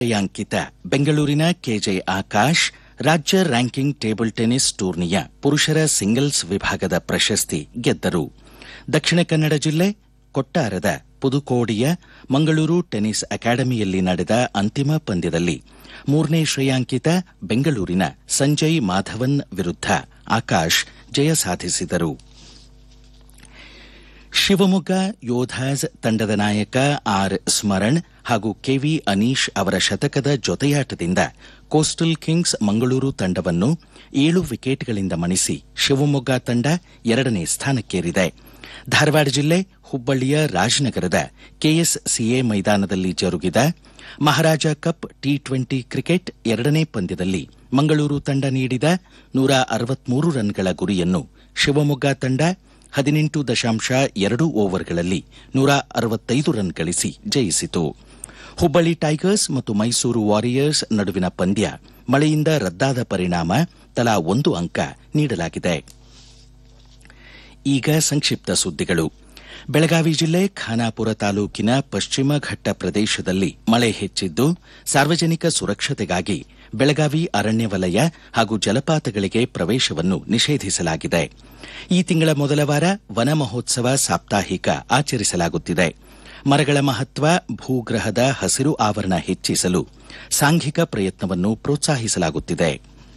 ಯಾಂಕಿತ ಬೆಂಗಳೂರಿನ ಕೆಜೆ ಆಕಾಶ್ ರಾಜ್ಯ ranking table tennis ಟೂರ್ನಿಯ ಪುರುಷರ ಸಿಂಗಲ್ಸ್ ವಿಭಾಗದ ಪ್ರಶಸ್ತಿ ಗೆದ್ದರು ದಕ್ಷಿಣ ಕನ್ನಡ ಜಿಲ್ಲೆ ಕೊಟ್ಟಾರದ ಪುದುಕೋಡಿಯ ಮಂಗಳೂರು ಟೆನಿಸ್ ಅಕಾಡೆಮಿಯಲ್ಲಿ ನಡೆದ ಅಂತಿಮ ಪಂದ್ಯದಲ್ಲಿ ಮೂರನೇ ಶ್ರೇಯಾಂಕಿತ ಬೆಂಗಳೂರಿನ ಸಂಜಯ್ ಮಾಧವನ್ ವಿರುದ್ಧ ಆಕಾಶ್ ಜಯ ಸಾಧಿಸಿದರು ಶಿವಮೊಗ್ಗ ಯೋಧಾಸ್ ತಂಡದ ನಾಯಕ ಆರ್ ಸ್ಮರಣ್ ಹಾಗೂ ಕೆವಿ ಅನೀಶ್ ಅವರ ಶತಕದ ಜೊತೆಯಾಟದಿಂದ ಕೋಸ್ಟಲ್ ಕಿಂಗ್ಸ್ ಮಂಗಳೂರು ತಂಡವನ್ನು ಏಳು ವಿಕೆಟ್ಗಳಿಂದ ಮಣಿಸಿ ಶಿವಮೊಗ್ಗ ತಂಡ ಎರಡನೇ ಸ್ಥಾನಕ್ಕೇರಿದೆ ಧಾರವಾಡ ಜಿಲ್ಲೆ ಹುಬ್ಬಳ್ಳಿಯ ರಾಜನಗರದ ಕೆಎಸ್ಸಿಎ ಮೈದಾನದಲ್ಲಿ ಜರುಗಿದ Maharaja cup T twenty cricket ಎರಡನೇ ಪಂದ್ಯದಲ್ಲಿ ಮಂಗಳೂರು ತಂಡ ನೀಡಿದ ನೂರ ಅರವತ್ಮೂರು ರನ್ಗಳ ಗುರಿಯನ್ನು ಶಿವಮೊಗ್ಗ ತಂಡ ಹದಿನೆಂಟು ದಶಾಂಶ ಎರಡು ಓವರ್ಗಳಲ್ಲಿ ನೂರ ಅರವತ್ತೈದು ರನ್ ಗಳಿಸಿ ಜಯಿಸಿತು ಹುಬ್ಬಳ್ಳಿ ಟೈಗರ್ಸ್ ಮತ್ತು ಮೈಸೂರು ವಾರಿಯರ್ಸ್ ನಡುವಿನ ಪಂದ್ಯ ಮಳೆಯಿಂದ ರದ್ದಾದ ಪರಿಣಾಮ ತಲಾ ಒಂದು ಅಂಕ ನೀಡಲಾಗಿದೆ ಈಗ ಸಂಕ್ಷಿಪ್ತ ಸುದ್ದಿಗಳು ಬೆಳಗಾವಿ ಜಿಲ್ಲೆ ಖಾನಾಪುರ ತಾಲೂಕಿನ ಪಶ್ಚಿಮ ಘಟ್ಟ ಪ್ರದೇಶದಲ್ಲಿ ಮಳೆ ಹೆಚ್ಚಿದ್ದು ಸಾರ್ವಜನಿಕ ಸುರಕ್ಷತೆಗಾಗಿ ಬೆಳಗಾವಿ ಅರಣ್ಯ ವಲಯ ಹಾಗೂ ಜಲಪಾತಗಳಿಗೆ ಪ್ರವೇಶವನ್ನು ನಿಷೇಧಿಸಲಾಗಿದೆ ಈ ತಿಂಗಳ ಮೊದಲ ವಾರ ವನ ಮಹೋತ್ಸವ ಸಾಪ್ತಾಹಿಕ ಆಚರಿಸಲಾಗುತ್ತಿದೆ ಮರಗಳ ಮಹತ್ವ ಭೂಗ್ರಹದ ಹಸಿರು ಆವರಣ ಹೆಚ್ಚಿಸಲು ಸಾಂಘಿಕ ಪ್ರಯತ್ನವನ್ನು ಪ್ರೋತ್ಸಾಹಿಸಲಾಗುತ್ತಿದೆ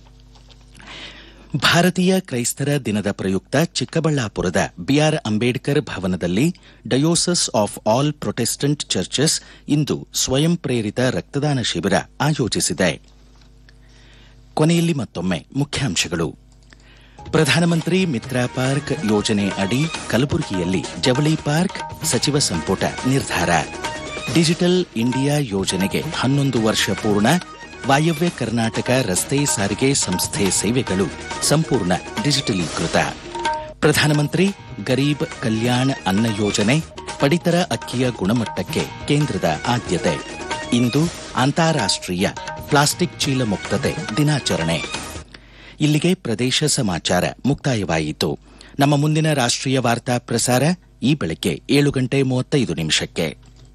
ಭಾರತೀಯ ಕ್ರೈಸ್ತರ ದಿನದ ಪ್ರಯುಕ್ತ ಚಿಕ್ಕಬಳ್ಳಾಪುರದ ಬಿಆರ್ ಅಂಬೇಡ್ಕರ್ ಭವನದಲ್ಲಿ diocese of all protestant churches ಇಂದು ಸ್ವಯಂ ಪ್ರೇರಿತ ರಕ್ತದಾನ ಶಿಬಿರ ಆಯೋಜಿಸಿದೆ ಕೊನೆಯಲ್ಲಿ ಮತ್ತೊಮ್ಮೆ ಮುಖ್ಯಾಂಶಗಳು ಪ್ರಧಾನಮಂತ್ರಿ ಮಿತ್ರ ಪಾರ್ಕ್ ಯೋಜನೆ ಅಡಿ ಕಲಬುರಗಿಯಲ್ಲಿ ಜವಳಿ ಪಾರ್ಕ್ ಸಚಿವ ಸಂಪುಟ ನಿರ್ಧಾರ ಡಿಜಿಟಲ್ ಇಂಡಿಯಾ ಯೋಜನೆಗೆ ಹನ್ನೊಂದು ವರ್ಷ ಪೂರ್ಣ ವಾಯವ್ಯ ಕರ್ನಾಟಕ ರಸ್ತೆ ಸಾರಿಗೆ ಸಂಸ್ಥೆ ಸೇವೆಗಳು ಸಂಪೂರ್ಣ ಡಿಜಿಟಲೀಕೃತ ಪ್ರಧಾನಮಂತ್ರಿ ಗರೀಬ್ ಕಲ್ಯಾಣ್ ಅನ್ನ ಯೋಜನೆ ಪಡಿತರ ಅಕ್ಕಿಯ ಗುಣಮಟ್ಟಕ್ಕೆ ಕೇಂದ್ರದ ಆದ್ಯತೆ ಇಂದು ಅಂತಾರಾಷ್ಟ್ರೀಯ ಪ್ಲಾಸ್ಟಿಕ್ ಚೀಲ ಮುಕ್ತತೆ ದಿನಾಚರಣೆ ಇಲ್ಲಿಗೆ ಪ್ರದೇಶ ಸಮಾಚಾರ ಮುಕ್ತಾಯವಾಯಿತು ನಮ್ಮ ಮುಂದಿನ ರಾಷ್ಟ್ರೀಯ ವಾರ್ತಾ ಪ್ರಸಾರ ಈ ಬೆಳಗ್ಗೆ ಏಳು ಗಂಟೆ ಮೂವತ್ತೈದು ನಿಮಿಷಕ್ಕೆ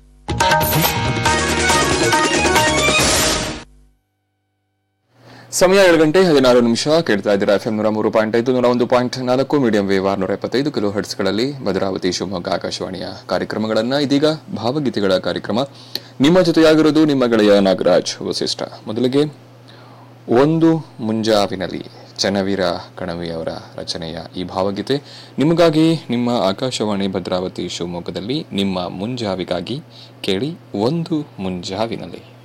ಸಮಯ ಏಳು ಗಂಟೆ ಹದಿನಾರು ನಿಮಿಷ ಕೇಳ್ತಾ ಇದ್ದೀರಾ ಎಫ್ ಎಂ ನೂರ ಮೂರು ಪಾಯಿಂಟ್ ಐದು ನೂರ ಒಂದು ಪಾಯಿಂಟ್ ನಾಲ್ಕು ಮೀಡಿಯಂ ವೇವ್ ಆರ್ನೂರ ಎಪ್ಪತ್ತೈದು ಕಿಲೋ ಹರ್ಟ್ಸ್ಗಳಲ್ಲಿ ಭದ್ರಾವತಿ ಶಿವಮೊಗ್ಗ ಆಕಾಶವಾಣಿಯ ಕಾರ್ಯಕ್ರಮಗಳನ್ನ ಇದೀಗ ಭಾವಗೀತೆಗಳ ಕಾರ್ಯಕ್ರಮ ನಿಮ್ಮ ಜೊತೆಯಾಗಿರೋದು ನಿಮ್ಮ ಗೆಳೆಯ ನಾಗರಾಜ್ ವಸಿಷ್ಠ ಮೊದಲಿಗೆ ಒಂದು ಮುಂಜಾವಿನಲ್ಲಿ ಚನ್ನವೀರ ಕಣವಿಯವರ ರಚನೆಯ ಈ ಭಾವಗೀತೆ ನಿಮಗಾಗಿ ನಿಮ್ಮ ಆಕಾಶವಾಣಿ ಭದ್ರಾವತಿ ಶಿವಮೊಗ್ಗದಲ್ಲಿ ನಿಮ್ಮ ಮುಂಜಾವಿಗಾಗಿ ಕೇಳಿ ಒಂದು ಮುಂಜಾವಿನಲ್ಲಿ